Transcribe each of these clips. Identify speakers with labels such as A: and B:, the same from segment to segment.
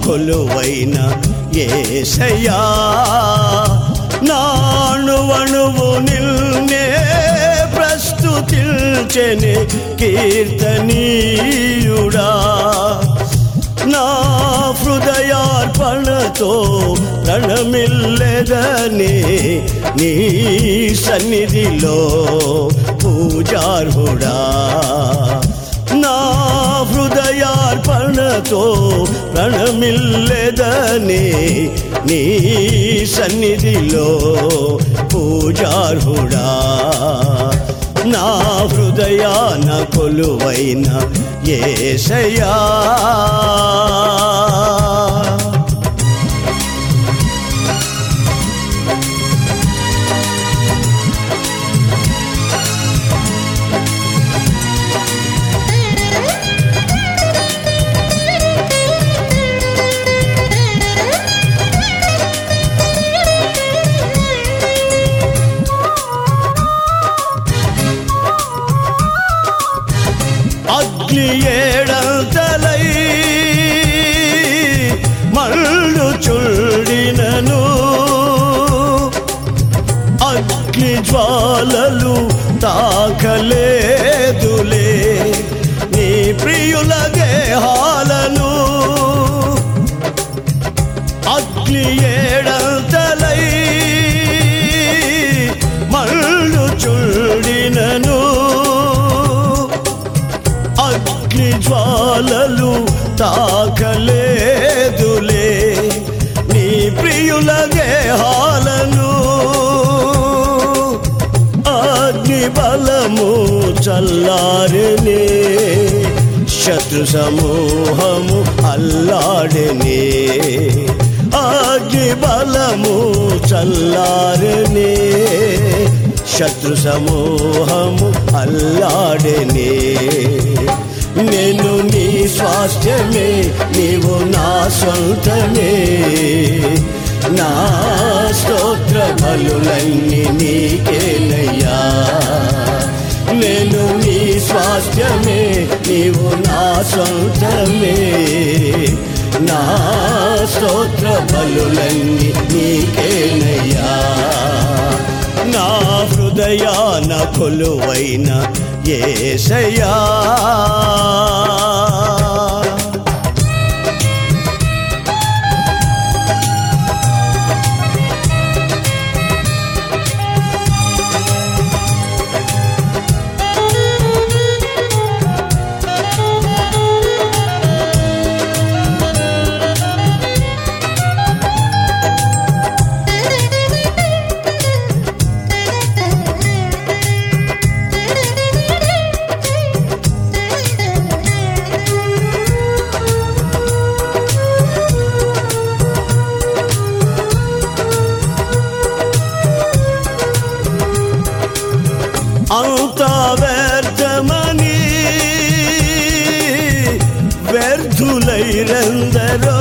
A: కొలువైన ఏసయ్యా నాణువణువు నిల్నే ప్రస్తుతిల్చెని కీర్తనీయుడా నా హృదయార్పణతో ప్రణమిల్లెదని నీ సన్నిధిలో పూజార్హుడా నా హృదయార్పణతో ప్రణమిల్లెదని నీ సన్నిధిలో పూజార్హుడా నా హృదయాన కొలువైన ఏసయా అగ్ని ఏడంతలై మళ్ళు చుడినను అగ్ని జ్వాలలు తాకలేదులే నీ ప్రియుల గేహాలను అగ్ని ఏడంతలై మళ్ళు చుడినను అగ్ని జ్వాలలు తాకలేదులే నీ ప్రియుల గేహాలను అగ్ని బలము చల్లారనే శత్రు సమూహము అల్లాడనే అగ్ని బలము చల్లారనే శత్రు సమూహము అల్లాడనే నేను నీ స్వాస్థ్యమే నీవు నా సొంతమే నా స్తోత్ర బలులన్నీ నీకేనయ్యా నేను నీ స్వాస్థ్యమే నీవు నా సొంతమే నా స్తోత్ర బలులన్నీ నీకేనయ్యా నా హృదయాన కొలువైన ఏసయ్యా అంత వ్యర్థమని వ్యర్థులైరందరో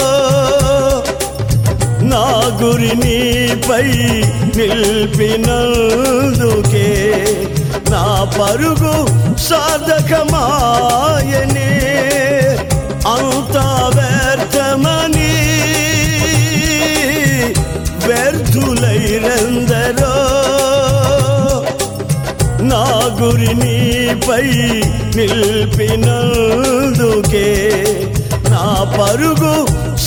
A: నా గురి నీపై నిల్పినందుకే నా పరుగు సాధకమాయనే అంత వ్యర్థమని వ్యర్థులైరందరో నా గురి నీపై నిల్పినందుకే నా పరుగు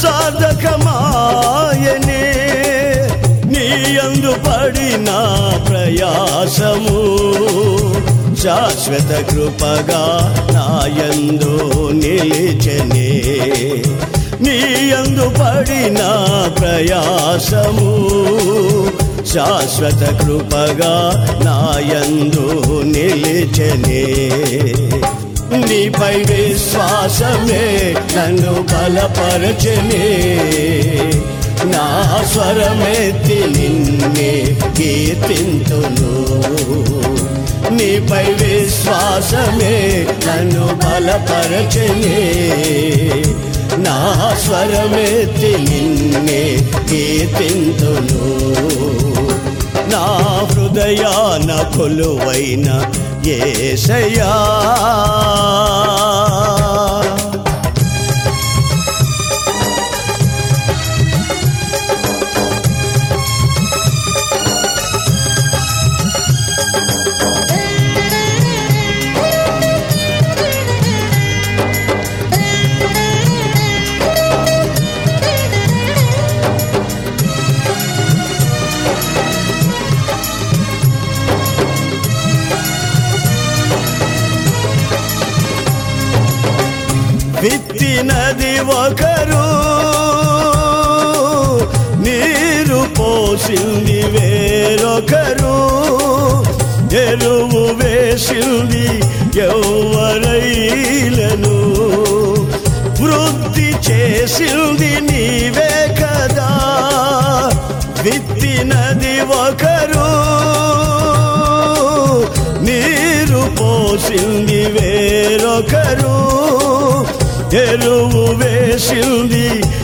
A: సాధకమాయనే నీ అందు పడిన ప్రయాసము శాశ్వత కృపగా నాయందు నిలిచనే నీ అందు పడిన ప్రయాసము శాశ్వత కృపగా నాయందు నిలిచనే నీపై విశ్వాసమే నన్ను బలపరచనే నా స్వరమెత్తి నిన్నే కీర్తింతును నీపై విశ్వాసమే నన్ను బలపరచనే నా స్వరమెత్తి నిన్నే కీర్తింతును నా హృదయాన కొలువైన ఏసయ్యా విత్తినది ఒకరు నీరు పోసింది వేరొకరు ఎరువు వేసింది ఎవరైలను వృద్ధి చేసింది నీవే కదా విత్తినది ఒకరు నీరు పోసింది వేరొకరు ఎరువు వేసింది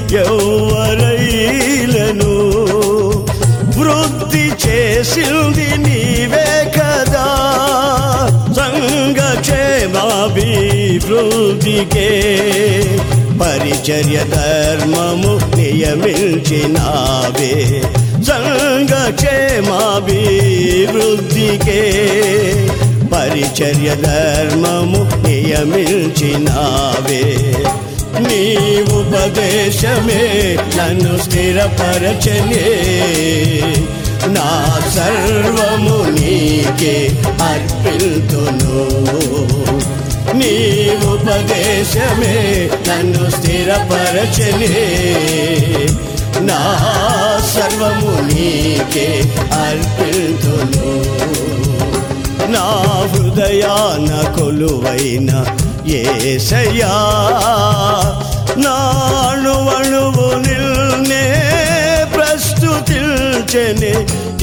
A: ఎవరైలను వృద్ధి చేసింది నీవే కదా సంఘ క్షేమాభివృద్ధికే పరిచర్య ధర్మము నియమించినావే సంఘ క్షేమాభివృద్ధికే పరిచర్య ధర్మము నియమించినావే నీ ఉపదేశమే నన్ను స్థిరపరచనే నా సర్వము నీకే అర్పిల్తును నీ ఉపదేశమే నన్ను స్థిరపరచనే నా సర్వము నీకే అర్పిల్తును నా హృదయాన కొలువైన ఏసయ్యా నాణువణువు నిల్నే ప్రస్తుతిల్చెనే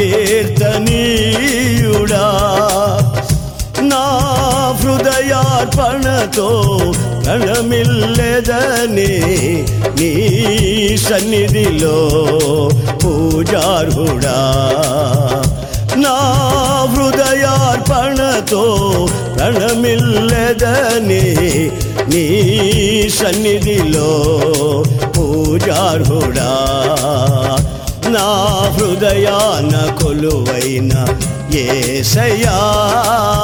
A: కీర్తనీయుడా నా హృదయార్పణతో ప్రణమిల్లెదని నీ సన్నిధిలో పూజార్హుడా నా హృదయార్పణతో ప్రణమిల్లెదని నీ సన్నిధిలో పూజార్హుడా నా హృదయాన కొలువైన ఏసయ్యా